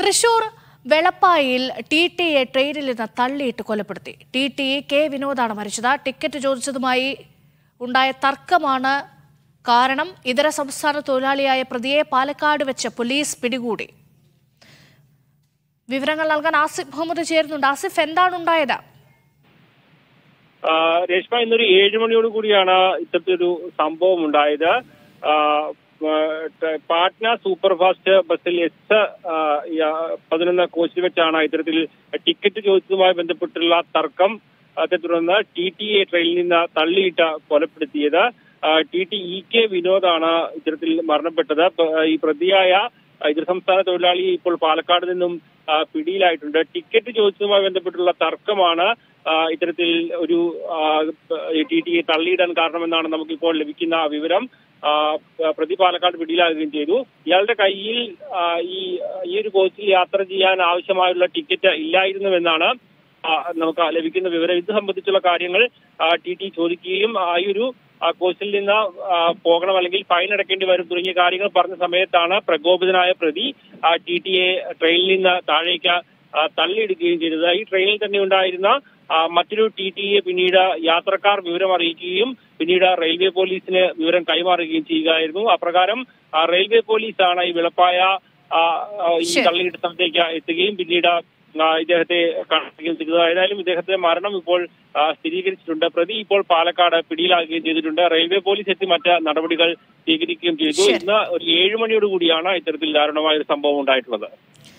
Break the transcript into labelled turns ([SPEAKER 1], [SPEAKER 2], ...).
[SPEAKER 1] Thrissur വെളപ്പായിൽ T ടിയെ ട്രെയിനിൽ നിന്ന് തള്ളിയിട്ട് കൊലപ്പെടുത്തി ടി ടി കെ വിനോദാണ് മരിച്ചത് ടിക്കറ്റ് ചോദിച്ചതുമായി ഉണ്ടായ തർക്കമാണ് കാരണം ഇതര സംസ്ഥാന തൊഴിലാളിയായ പ്രതിയെ പാലക്കാട് വെച്ച് പോലീസ് പിടികൂടി വിവരങ്ങൾ നൽകാൻ ആസിഫ് മുഹമ്മദ് ചേരുന്നുണ്ട് ആസിഫ് എന്താണ് ഉണ്ടായത്
[SPEAKER 2] ആ, രേഷ്മ ഇന്നൊരു ഏഴ് മണിയോട് കൂടിയാണ് ഇത്തരത്തിലൊരു സംഭവം ഉണ്ടായത് ആ, ആ, ట- പാട്ന സൂപ്പർഫാസ്റ്റ് ബസ്സിൽ എസ് ആ, ഈ, ആ, പതിനൊന്ന് കോച്ചിൽ വെച്ചാണ് ഇത്തരത്തിൽ ടിക്കറ്റ് ചോദിച്ചതുമായി ബന്ധപ്പെട്ടുള്ള തർക്കം അതേ തുടർന്ന് ടി ടി എ ട്രെയിനിൽ നിന്ന് തള്ളിയിട്ട് കൊലപ്പെടുത്തിയത് ആ, ടി ടി ഇ കെ വിനോദാണ് ഇത്തരത്തിൽ മരണപ്പെട്ടത് പ- ഈ പ്രതിയായ ഇതര സംസ്ഥാന തൊഴിലാളി ഇപ്പോൾ പാലക്കാട് നിന്നും ആ, പിടിയിലായിട്ടുണ്ട് ടിക്കറ്റ് ചോദിച്ചതുമായി ബന്ധപ്പെട്ടുള്ള തർക്കമാണ് ആ, ഇത്തരത്തിൽ ഒരു ടി ടിയെ തള്ളിയിടാൻ കാരണമെന്നാണ് നമുക്കിപ്പോൾ ലഭിക്കുന്ന വിവരം ആ, പ്രതി പാലക്കാട് പിടിയിലാകുകയും ചെയ്തു ഇയാളുടെ കയ്യിൽ ആ, ഈ ഈ ഒരു കോച്ചിൽ യാത്ര ചെയ്യാൻ ആവശ്യമായുള്ള ടിക്കറ്റ് ഇല്ലായിരുന്നുവെന്നാണ് ആ, നമുക്ക് ലഭിക്കുന്ന വിവരം ഇത് സംബന്ധിച്ചുള്ള കാര്യങ്ങൾ ടി ടി ചോദിക്കുകയും ആ ഈ ഒരു ആ, കോച്ചിൽ നിന്ന് ആ, പോകണം അല്ലെങ്കിൽ ഫൈൻ അടക്കേണ്ടി വരും തുടങ്ങിയ കാര്യങ്ങൾ പറഞ്ഞ സമയത്താണ് പ്രകോപിതനായ പ്രതി ടി ടിയെ ട്രെയിനിൽ നിന്ന് താഴേക്ക് ആ, തള്ളിയിടുകയും ചെയ്തത് ഈ ട്രെയിനിൽ തന്നെ ഉണ്ടായിരുന്ന ആ, മറ്റൊരു ടി ടിയെ പിന്നീട് യാത്രക്കാർ വിവരം അറിയിക്കുകയും പിന്നീട് റെയിൽവേ പോലീസിന് വിവരം കൈമാറുകയും ചെയ്യുകയായിരുന്നു അപ്രകാരം ആ, റെയിൽവേ പോലീസാണ് ഈ വിളപ്പായ ആ, ആ, ഈ
[SPEAKER 1] ശരി.
[SPEAKER 2] തള്ളിയിട്ട സ്ഥലത്തേക്ക് എത്തുകയും പിന്നീട് ആ, ഇദ്ദേഹത്തെ കണ്ടെത്തുകയും ചെയ്തത് ഏതായാലും ഇദ്ദേഹത്തിന്റെ മരണം ഇപ്പോൾ ആ, സ്ഥിരീകരിച്ചിട്ടുണ്ട് പ്രതി ഇപ്പോൾ പാലക്കാട് പിടിയിലാകുകയും ചെയ്തിട്ടുണ്ട് റെയിൽവേ പോലീസ് എത്തി മറ്റ് നടപടികൾ സ്വീകരിക്കുകയും ചെയ്തു
[SPEAKER 1] ശരി.
[SPEAKER 2] ഇന്ന് ഒരു ഏഴ് മണിയോട് കൂടിയാണ് ഇത്തരത്തിൽ ദാരുണമായ ഒരു സംഭവം ഉണ്ടായിട്ടുള്ളത്